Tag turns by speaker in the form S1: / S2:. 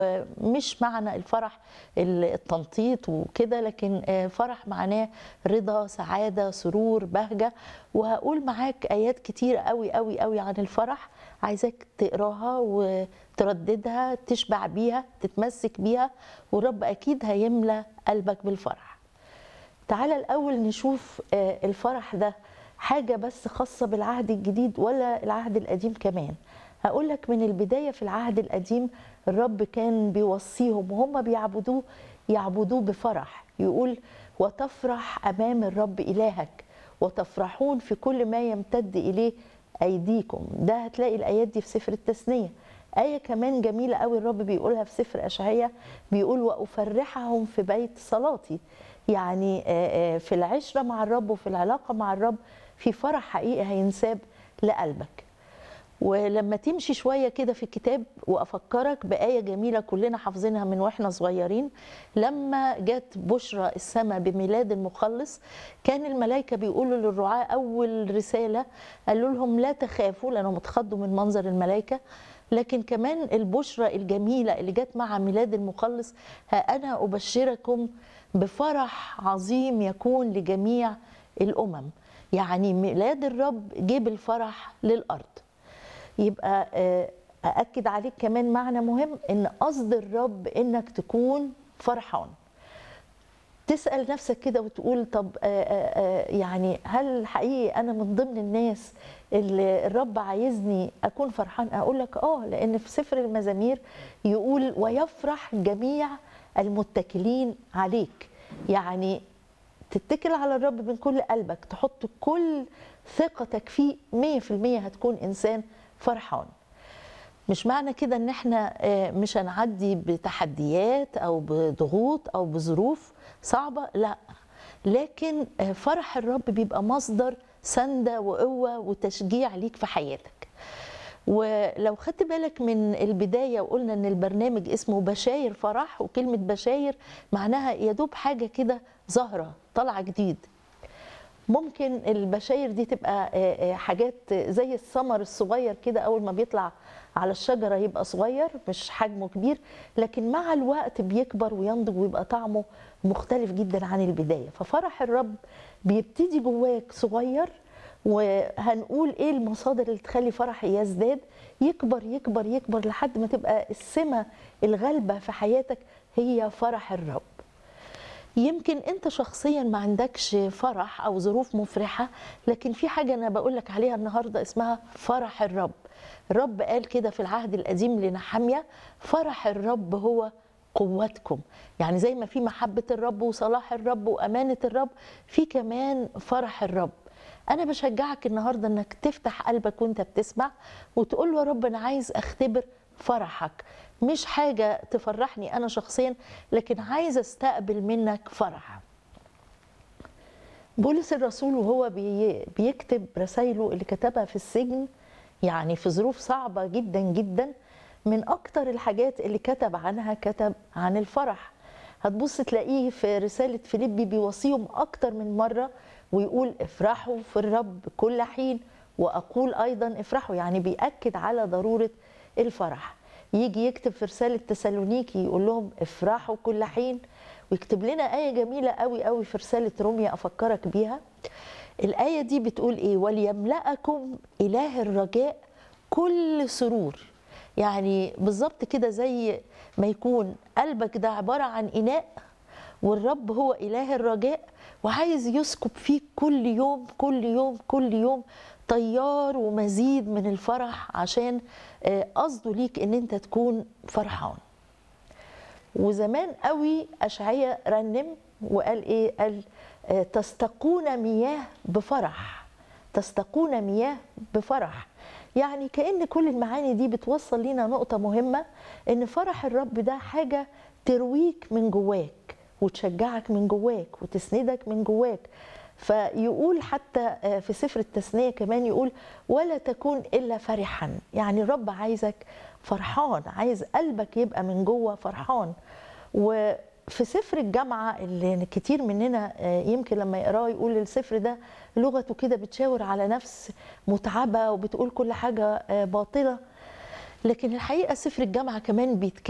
S1: مش معنى الفرح التنطيط وكده لكن فرح معناه رضا سعادة سرور بهجة وهقول معاك آيات كتير قوي قوي قوي عن الفرح عايزاك تقراها وترددها تشبع بيها تتمسك بيها والرب أكيد هيملى قلبك بالفرح تعالى الأول نشوف الفرح ده حاجة بس خاصة بالعهد الجديد ولا العهد القديم كمان هقول لك من البداية في العهد القديم الرب كان بيوصيهم وهم بيعبدوه يعبدوه بفرح يقول وتفرح أمام الرب إلهك وتفرحون في كل ما يمتد إليه أيديكم ده هتلاقي الآيات دي في سفر التثنية آية كمان جميلة قوي الرب بيقولها في سفر أشعية بيقول وأفرحهم في بيت صلاتي يعني في العشرة مع الرب وفي العلاقة مع الرب في فرح حقيقي هينساب لقلبك ولما تمشي شويه كده في الكتاب وافكرك بايه جميله كلنا حافظينها من واحنا صغيرين لما جت بشرى السماء بميلاد المخلص كان الملائكه بيقولوا للرعاه اول رساله قالوا لهم لا تخافوا لانهم اتخضوا من منظر الملائكه لكن كمان البشرى الجميله اللي جت مع ميلاد المخلص ها انا ابشركم بفرح عظيم يكون لجميع الامم يعني ميلاد الرب جيب الفرح للارض يبقى أأكد عليك كمان معنى مهم إن قصد الرب إنك تكون فرحان تسأل نفسك كده وتقول طب يعني هل حقيقي أنا من ضمن الناس اللي الرب عايزني أكون فرحان أقول لك آه لأن في سفر المزامير يقول ويفرح جميع المتكلين عليك يعني تتكل على الرب من كل قلبك تحط كل ثقتك فيه 100% هتكون إنسان فرحان مش معنى كده ان احنا مش هنعدي بتحديات او بضغوط او بظروف صعبه لا لكن فرح الرب بيبقى مصدر سنده وقوه وتشجيع ليك في حياتك ولو خدت بالك من البدايه وقلنا ان البرنامج اسمه بشاير فرح وكلمه بشاير معناها يدوب حاجه كده ظاهره طالعه جديد ممكن البشاير دي تبقى حاجات زي الثمر الصغير كده اول ما بيطلع على الشجره يبقى صغير مش حجمه كبير لكن مع الوقت بيكبر وينضج ويبقى طعمه مختلف جدا عن البدايه ففرح الرب بيبتدي جواك صغير وهنقول ايه المصادر اللي تخلي فرح يزداد يكبر يكبر يكبر لحد ما تبقى السمه الغالبه في حياتك هي فرح الرب يمكن انت شخصيا ما عندكش فرح او ظروف مفرحه لكن في حاجه انا بقول لك عليها النهارده اسمها فرح الرب الرب قال كده في العهد القديم لنحمية فرح الرب هو قوتكم يعني زي ما في محبة الرب وصلاح الرب وأمانة الرب في كمان فرح الرب أنا بشجعك النهاردة أنك تفتح قلبك وأنت بتسمع وتقول له يا رب أنا عايز أختبر فرحك مش حاجة تفرحني أنا شخصيا لكن عايز أستقبل منك فرح بولس الرسول وهو بيكتب رسائله اللي كتبها في السجن يعني في ظروف صعبة جدا جدا من أكتر الحاجات اللي كتب عنها كتب عن الفرح هتبص تلاقيه في رسالة فيليبي بيوصيهم أكتر من مرة ويقول افرحوا في الرب كل حين وأقول أيضا افرحوا يعني بيأكد على ضرورة الفرح يجي يكتب في رسالة تسالونيكي يقول لهم افرحوا كل حين ويكتب لنا آية جميلة قوي قوي في رسالة روميا أفكرك بيها الآية دي بتقول إيه وليملأكم إله الرجاء كل سرور يعني بالظبط كده زي ما يكون قلبك ده عبارة عن إناء والرب هو إله الرجاء وعايز يسكب فيك كل يوم كل يوم كل يوم طيار ومزيد من الفرح عشان قصده ليك ان انت تكون فرحان وزمان قوي اشعياء رنم وقال ايه قال تستقون مياه بفرح تستقون مياه بفرح يعني كأن كل المعاني دي بتوصل لنا نقطة مهمة إن فرح الرب ده حاجة ترويك من جواك وتشجعك من جواك وتسندك من جواك فيقول حتى في سفر التثنية كمان يقول ولا تكون إلا فرحا يعني الرب عايزك فرحان عايز قلبك يبقى من جوه فرحان و في سفر الجامعة اللي كتير مننا يمكن لما يقراه يقول السفر ده لغته كده بتشاور على نفس متعبة وبتقول كل حاجة باطلة لكن الحقيقة سفر الجامعة كمان بيتكلم